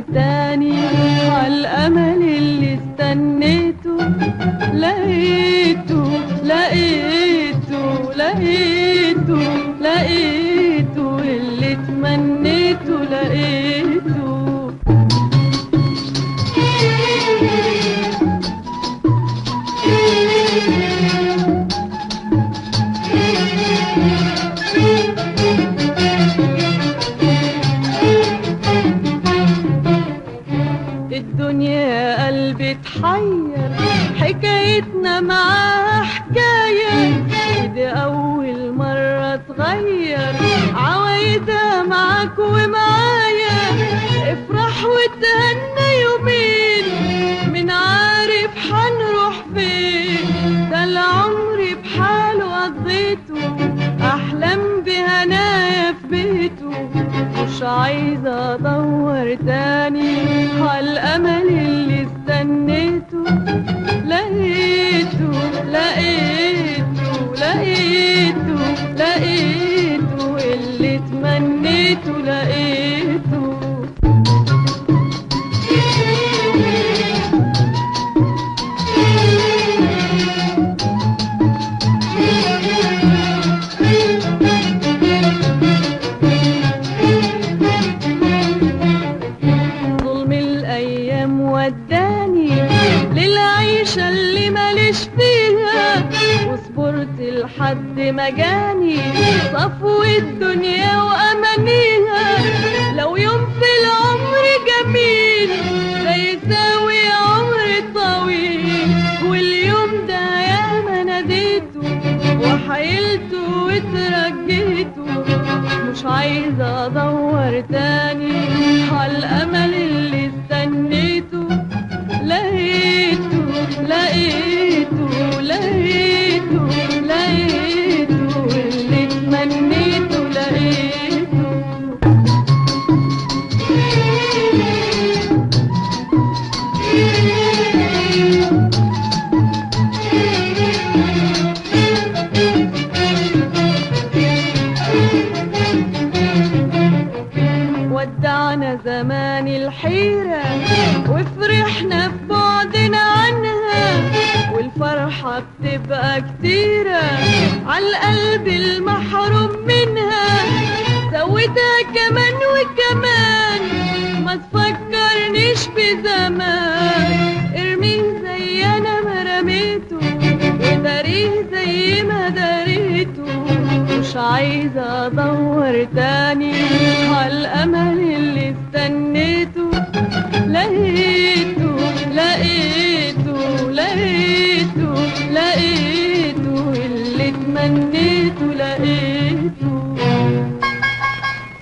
تاني عالأمل اللي استنيته لقيته لقيته لقيته لقيته اللي تمنيته لقيته الدنيا قلبي تحير حكايتنا معاها حكاية دي أول مرة تغير عوايدها معاك ومعايا افرح وتهنى يومين من عارف حنروح فين ده العمر بحاله قضيته أحلام بهنايا في بيته مش عايزة أدور تاني عالأمل اللي استنيته لقيته لقيته لقيته لقيته اللي تمنيته لقيته ظلم الأيام وداني للعيشة اللي ماليش فيها وصبرت لحد ما جاني صفو الدنيا وأمانيها لو يوم في العمر جميل ده يساوي عمر طويل واليوم ده ياما ناديته وحيلته وترجيته مش عايزة أدور تاني عالأمل اللي استنيته لقيته لقيته لقيته لقيته اللي تمنيته لقيته ودعنا زمان الحيرة وفرحنا في بعدنا عنها والفرحة بتبقى كتيرة عالقلب المحروم منها زودها كمان وكمان ما تفكرنيش بزمان ارميه زي انا ما رميته وداريه زي ما داريته مش عايزة ادور تاني عالامل اللي استنى